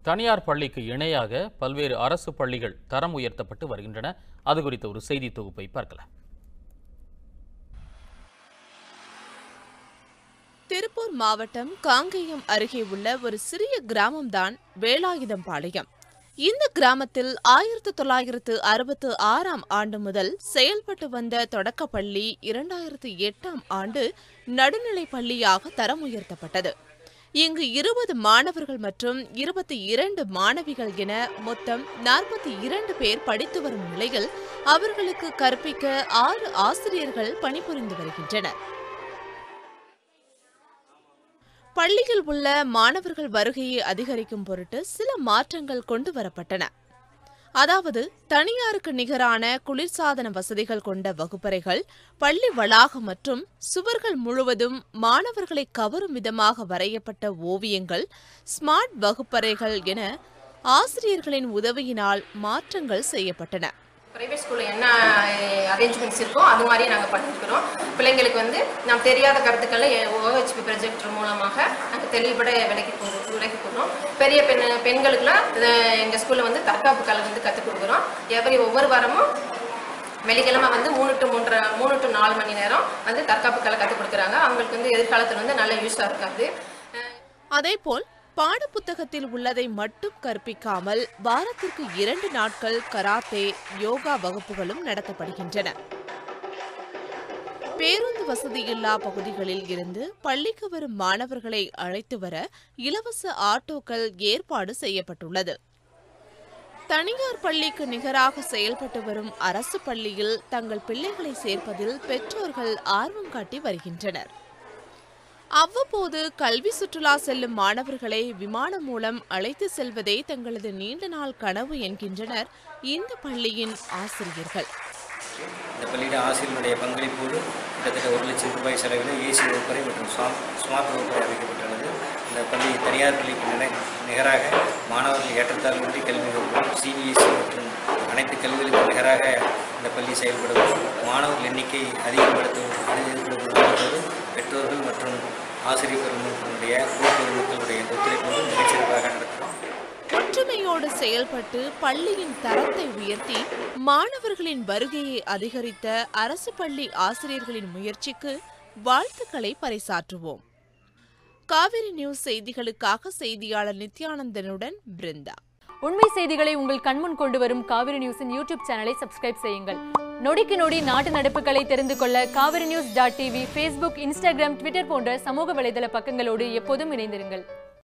தனியார் பள்ளிக்கு இணையாக பல்வேறு அரசு பள்ளிகள் தரம் உயர்த்தப்பட்டு வருகின்றன அது குறித்த ஒரு செய்தி தொகுப்பை பார்க்கலாம் திருப்பூர் மாவட்டம் காங்கேயம் அருகே உள்ள ஒரு சிறிய கிராமம்தான் வேலாயுதம்பாளையம் இந்த கிராமத்தில் ஆயிரத்து தொள்ளாயிரத்து அறுபத்து ஆறாம் ஆண்டு முதல் செயல்பட்டு வந்த தொடக்கப்பள்ளி இரண்டாயிரத்து எட்டாம் ஆண்டு நடுநிலைப் பள்ளியாக தரம் உயர்த்தப்பட்டது இங்கு இருபது மாணவர்கள் மற்றும் இருபத்தி இரண்டு மாணவிகள் என மொத்தம் நாற்பத்தி இரண்டு பேர் படித்து வரும் நிலையில் அவர்களுக்கு கற்பிக்க ஆறு ஆசிரியர்கள் பணிபுரிந்து வருகின்றனர் பள்ளியில் உள்ள மாணவர்கள் வருகையை அதிகரிக்கும் பொருட்டு சில மாற்றங்கள் கொண்டு வரப்பட்டன அதாவது தனியாருக்கு நிகரான குளிர்சாதன வசதிகள் கொண்ட வகுப்பறைகள் பள்ளி வளாகம் மற்றும் சுவர்கள் முழுவதும் மாணவர்களை கவரும் விதமாக வரையப்பட்ட ஓவியங்கள் ஸ்மார்ட் வகுப்பறைகள் என ஆசிரியர்களின் உதவியினால் மாற்றங்கள் செய்யப்பட்டன ப்ரைவேட் ஸ்கூலில் என்ன அரேஞ்ச்மெண்ட்ஸ் இருக்கோ அது மாதிரியே நாங்கள் பண்ணியிருக்கிறோம் பிள்ளைங்களுக்கு வந்து நாம் தெரியாத கருத்துக்களை ஓஹெச்பி ப்ரொஜெக்டர் மூலமாக நாங்கள் தெளிவுபட விலக்கி கொடு விலக்கி கொடுறோம் பெரிய பெண் பெண்களுக்குலாம் எங்கள் ஸ்கூலில் வந்து தற்காப்பு கலை வந்து கற்றுக் கொடுக்குறோம் எவரி ஒவ்வொரு வாரமும் வெள்ளிக்கிழமை வந்து மூணு டு மூன்றரை மூணு டு நாலு மணி நேரம் வந்து தற்காப்பு கலை கற்றுக் கொடுக்குறாங்க அவங்களுக்கு வந்து எதிர்காலத்தில் வந்து நல்ல யூஸாக இருக்காது அதேபோல் பாடப்புத்தகத்தில் உள்ளதை மட்டும் கற்பிக்காமல் வாரத்திற்கு இரண்டு நாட்கள் கராத்தே யோகா வகுப்புகளும் நடத்தப்படுகின்றன பேருந்து வசதியில்லா பகுதிகளில் இருந்து பள்ளிக்கு வரும் மாணவர்களை அழைத்து வர இலவச ஆட்டோக்கள் ஏற்பாடு செய்யப்பட்டுள்ளது தனியார் பள்ளிக்கு நிகராக செயல்பட்டு வரும் அரசு பள்ளியில் தங்கள் பிள்ளைகளை சேர்ப்பதில் பெற்றோர்கள் ஆர்வம் காட்டி வருகின்றனர் அவ்வப்போது கல்வி சுற்றுலா செல்லும் மாணவர்களை விமானம் மூலம் அழைத்து செல்வதே தங்களது நீண்ட நாள் கனவு என்கின்றனர் இந்த பள்ளியின் ஆசிரியர்கள் இந்த பள்ளியிட ஆசிரியர்களுடைய பங்களிப்போடு கிட்டத்தட்ட ஒரு லட்சம் ரூபாய் செலவில் ஏசி வகுப்பறை மற்றும் ஸ்மார்ட் ஸ்மார்ட் வகுப்பறை அமைக்கப்பட்டுள்ளது இந்த பள்ளி தனியார் பள்ளிக்கு நினை நிகராக மாணவர்கள் ஏற்றத்தாழ்வின்றி கல்வி வகுப்பும் சிபிஎஸ்இ மற்றும் அனைத்து கல்விகளுக்கும் நிகராக இந்த பள்ளி செயல்படும் மாணவர்கள் எண்ணிக்கை அதிகப்படுத்தும் அதிகப்படுத்துவதோடு பெற்றோர்கள் மற்றும் ஆசிரியர் பெருமக்களுடைய ஊர் பெருமக்களுடைய ஒத்துழைப்போடு மிகச்சிறப்பாக நடத்துகிறோம் ஒற்றுமையோடு செயல்பட்டு பள்ளியின் தரத்தை உயர்த்தி மாணவர்களின் வருகையை அதிகரித்த அரசு பள்ளி ஆசிரியர்களின் முயற்சிக்கு வாழ்த்துக்களை பறைசாற்றுவோம் காவிரி நியூஸ் செய்திகளுக்காக செய்தியாளர் நித்யானந்தனுடன் பிருந்தா உண்மை செய்திகளை உங்கள் கண்முன் கொண்டு வரும் காவிரி நியூஸின் யூடியூப் சேனலை சப்ஸ்கிரைப் செய்யுங்கள் நொடிக்கு நொடி நாட்டு நடப்புகளை தெரிந்து கொள்ள Kaveri news dot TV Facebook Instagram Twitter போன்ற சமூக வலைதள பக்கங்களோடு எப்போதும் இணைந்திருங்கள்